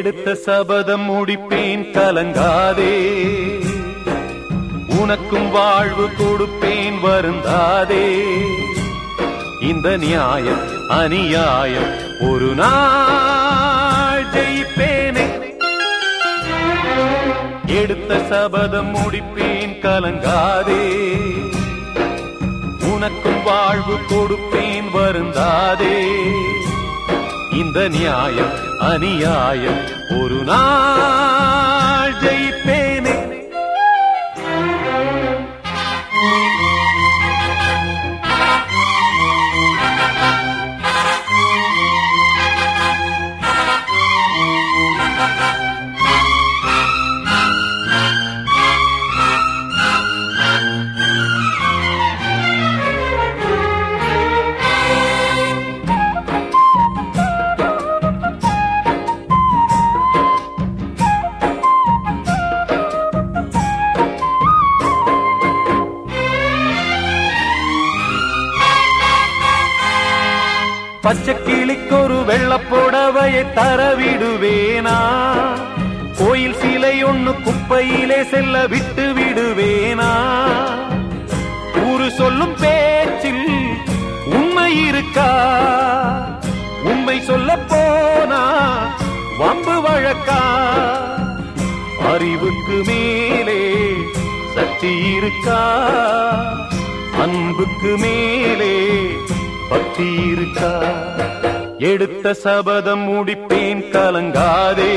எடுத்த சபதம் முடிப்பேன் கலங்காதே உனக்கும் வாழ்வு கொடுப்பேன் வருந்தாதே இந்த நியாயம் அநியாயம் ஒரு நாள் ஜெயிப்பேனே எடுத்த சபதம் முடிப்பேன் கலங்காதே உனக்கும் வாழ்வு கொடுப்பேன் வருந்தாதே இந்த நியாயம் அநியாயம் ஒரு நாள் ஜெயிப்பேனே பச்சை கிளிக்கொரு வெள்ளப்புடவையை தரவிடுவேனா கோயில் சிலை ஒண்ணு குப்பையிலே செல்ல விட்டு விடுவேனா ஊரு சொல்லும் பேச்சில் உண்மை இருக்கா உண்மை சொல்ல போனா வம்பு வழக்கா அறிவுக்கு மேலே சக்தி இருக்கா அன்புக்கு மேலே பக்தி இருக்கா எடுத்த சபதம் முடிப்பேன் கலங்காதே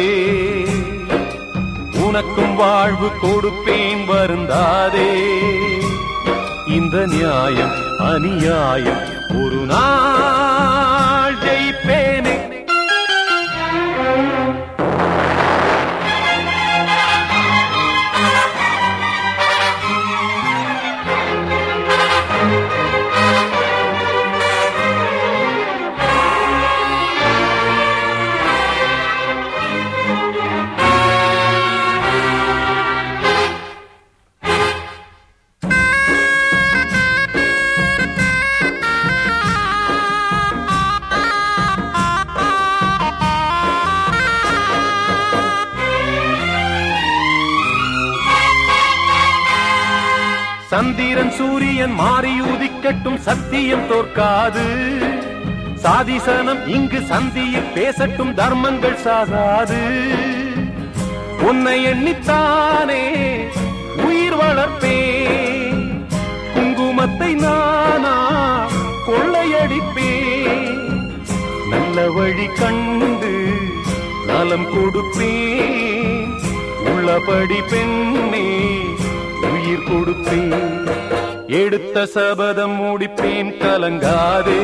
உனக்கும் வாழ்வு கொடுப்பேன் வருந்தாதே இந்த நியாயம் அநியாயம் ஒரு நாள் ஜெயிப்பேனே சந்திரன் சூரியன் மாறி உதிக்கட்டும் சத்தியம் தோற்காது சாதிசனம் இங்கு சந்தியில் பேசட்டும் தர்மங்கள் சாகாது உன்னை எண்ணித்தானே உயிர் வளர்ப்பேன் குங்குமத்தை நானா கொள்ளையடிப்பேன் நல்ல வழி கண்டு நலம் கொடுப்பேன் உள்ளபடி பெண்ணே உயிர் கொடுப்பேன் எடுத்த சபதம் முடிப்பேன் கலங்காதே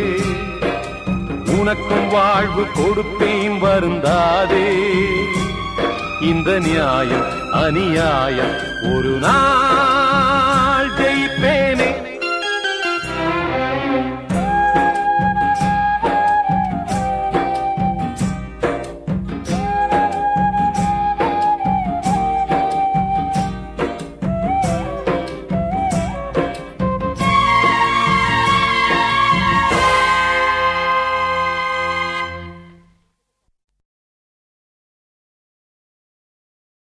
உனக்கும் வாழ்வு கொடுப்பேன் வருந்தாதே இந்த நியாயம் அநியாயம் ஒரு நாள்